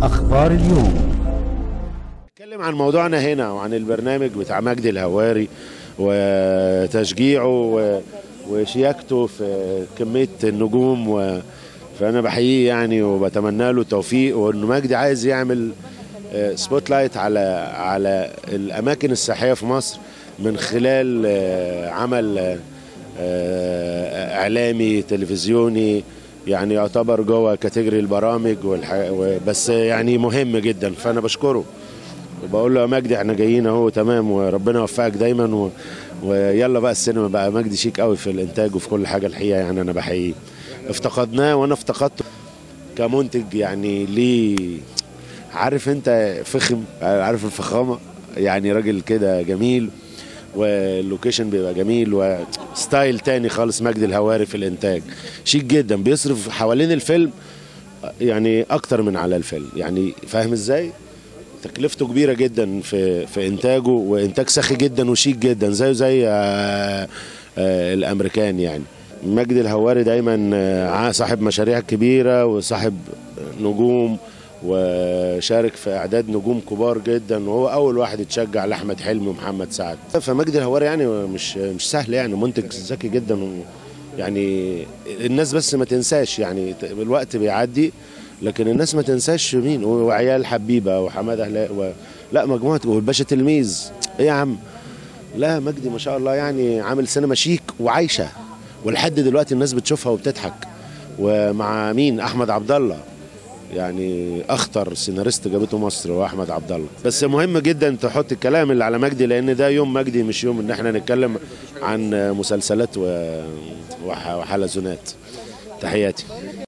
أخبار اليوم نتكلم عن موضوعنا هنا وعن البرنامج بتاع مجدي الهواري وتشجيعه و- وشياكته في كمية النجوم و... فأنا بحييه يعني وبتمنى له التوفيق وإنه مجدي عايز يعمل آه، سبوت لايت على على الأماكن السياحية في مصر من خلال آه، عمل آه، آه، إعلامي تلفزيوني يعني يعتبر جوه كاتيجوري البرامج والح... و- بس يعني مهم جدا فأنا بشكره وبقول له يا مجدي احنا جايين اهو تمام وربنا يوفقك دايما و... ويلا بقى السينما بقى مجدي شيك قوي في الانتاج وفي كل حاجه الحقيقه يعني انا بحييه افتقدناه وانا افتقدته كمنتج يعني ليه عارف انت فخم عارف الفخامه يعني راجل كده جميل واللوكيشن بيبقى جميل وستايل تاني خالص مجدي الهواري في الانتاج شيك جدا بيصرف حوالين الفيلم يعني اكتر من على الفيلم يعني فاهم ازاي تكلفته كبيره جدا في في انتاجه وانتاج سخي جدا وشيك جدا زيه زي آه، آه، الامريكان يعني مجدي الهواري دايما آه، صاحب مشاريع كبيره وصاحب نجوم وشارك في اعداد نجوم كبار جدا وهو اول واحد يتشجع لاحمد حلمي ومحمد سعد فمجدي الهواري يعني مش مش سهل يعني منتج ذكي جدا و يعني الناس بس ما تنساش يعني الوقت بيعدي لكن الناس ما تنساش مين وعيال حبيبه وحماده هلال و... لا مجموعه والباشا تلميذ ايه يا عم لا مجدي ما شاء الله يعني عامل سينما شيك وعايشه ولحد دلوقتي الناس بتشوفها وبتضحك ومع مين احمد عبد الله يعني اخطر سيناريست جابته مصر هو احمد عبد الله بس مهم جدا تحط الكلام اللي على مجدي لان ده يوم مجدي مش يوم ان احنا نتكلم عن مسلسلات و... وح... وحلزونات تحياتي